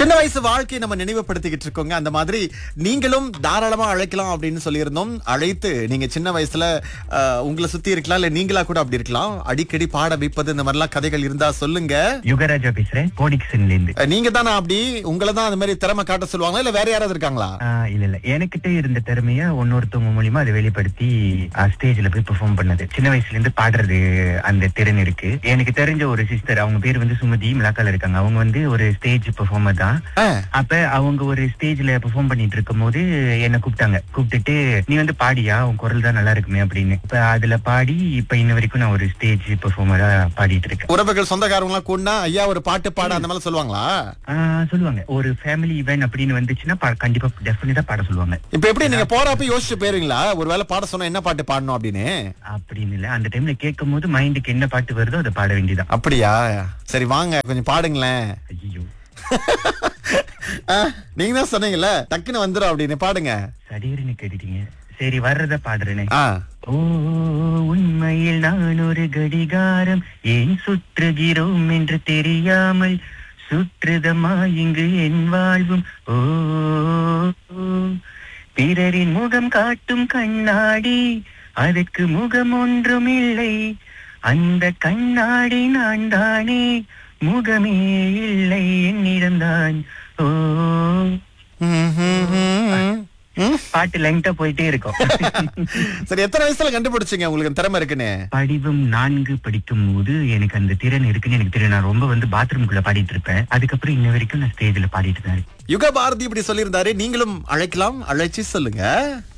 சின்ன வயசு வாழ்க்கையை நம்ம நினைவுபடுத்திக்கிட்டு இருக்கோங்க அந்த மாதிரி நீங்களும் தாராளமா அழைக்கலாம் அப்படின்னு சொல்லியிருந்தோம் அழைத்து நீங்க சின்ன வயசுல அஹ், உங்களை சுத்தி இருக்கலாம் இல்ல நீங்களா கூட அப்படி இருக்கலாம் அடிக்கடி பாட வைப்பது இந்த மாதிரிலாம் கதைகள் இருந்தா சொல்லுங்க யுகராஜா பேசுறேன் போடிக்சன்ல இருந்து அஹ், நீங்க தானே அப்படி உங்களை தான் அந்த மாதிரி திறமை காட்ட சொல்லுவாங்களா இல்ல வேற யாராவது இருக்காங்களா ஆஹ் இல்ல இல்ல எனக்கிட்ட இருந்த திறமைய இன்னொருத்தவங்க மூலியமா அதை வெளிப்படுத்தி ஸ்டேஜ்ல போய் பெர்ஃபார்ம் பண்ணது சின்ன வயசுல இருந்து பாடுறது அந்த திறன் இருக்கு எனக்கு தெரிஞ்ச ஒரு சிஸ்டர் அவங்க பேர் வந்து சுமதி மிளாக்கால இருக்காங்க அவங்க வந்து ஒரு ஸ்டேஜ் பெர்ஃபார்மர் தான் அஹ், அப்ப அவங்க ஒரு ஸ்டேஜ்ல பெர்ஃபார்ம் பண்ணிட்டு இருக்கும் போது என்ன கூப்பிட்டாங்க கூப்பிட்டுட்டு நீ வந்து பாடியா உன் குரல் தான் நல்லா இருக்குமே அப்படின்னு இப்ப அதுல பாடி இப்ப இன்ன வரைக்கும் நான் ஒரு ஸ்டேஜ் பெர்ஃபார்மரா பாடிட்டு இருக்கேன் உறவுகள் சொந்தக்காரங்க எல்லாம் கூடனா ஐயா ஒரு பாட்டு பாட அந்த மாதிரி சொல்லுவாங்களா ஆஹ் சொல்லுவாங்க ஒரு ஃபேமிலி ஈவென்ட் அப்படின்னு வந்துச்சுன்னா பா- கண்டிப்பா டெஃபினட்டா பாட சொல்லுவாங்க இப்ப எப்படி நீங்க போறப்ப யோசிச்சு போயிருவீங்களா ஒருவேளை பாட சொன்னா என்ன பாட்டு பாடணும் அப்படின்னு அப்படின்னு இல்ல அந்த டைம்ல கேட்கும் போது மைண்டுக்கு என்ன பாட்டு வருதோ அதை பாட வேண்டியதான் அப்படியா சரி வாங்க கொஞ்சம் பாடுங்களேன் ஐயோ அஹ், நீங்க தான் சொன்னீங்கல்ல டக்குன்னு வந்துரும் அப்படின்னு பாடுங்க சடீர்னு கேட்டுட்டீங்க சரி வர்றத பாடுறேனே ஆ ஓ உண்மையில் நான் ஒரு கடிகாரம் ஏன் சுற்றுகிறோம் என்று தெரியாமல் சுற்றுதமா இங்கு என் வாழ்வும் ஓ பிறரின் முகம் காட்டும் கண்ணாடி அதற்கு முகம் ஒன்றும் இல்லை அந்த கண்ணாடி நான் தானே முகமே இல்லை என்னிடம்தான் ஓ ம், ம், ம், ம். பாட்டு லெங்க்டா போயிட்டே இருக்கும் சரி எத்தனை வயசுல கண்டுபிடிச்சீங்க உங்களுக்கு திறமை இருக்குன்னு படிவம் நான்கு படிக்கும் போது எனக்கு அந்த திறன் இருக்குன்னு எனக்கு தெரியும் நான் ரொம்ப வந்து பாத்ரூம்குள்ள பாடிட்டு இருப்பேன் அதுக்கப்புறம் இன்ன வரைக்கும் நான் ஸ்டேஜ்ல பாடிட்டு தான் இருக்கேன் யுக பாரதி இப்படி சொல்லியிருந்தாரு நீங்களும் அழைக்கலாம் அழைச்சு சொல்லுங்க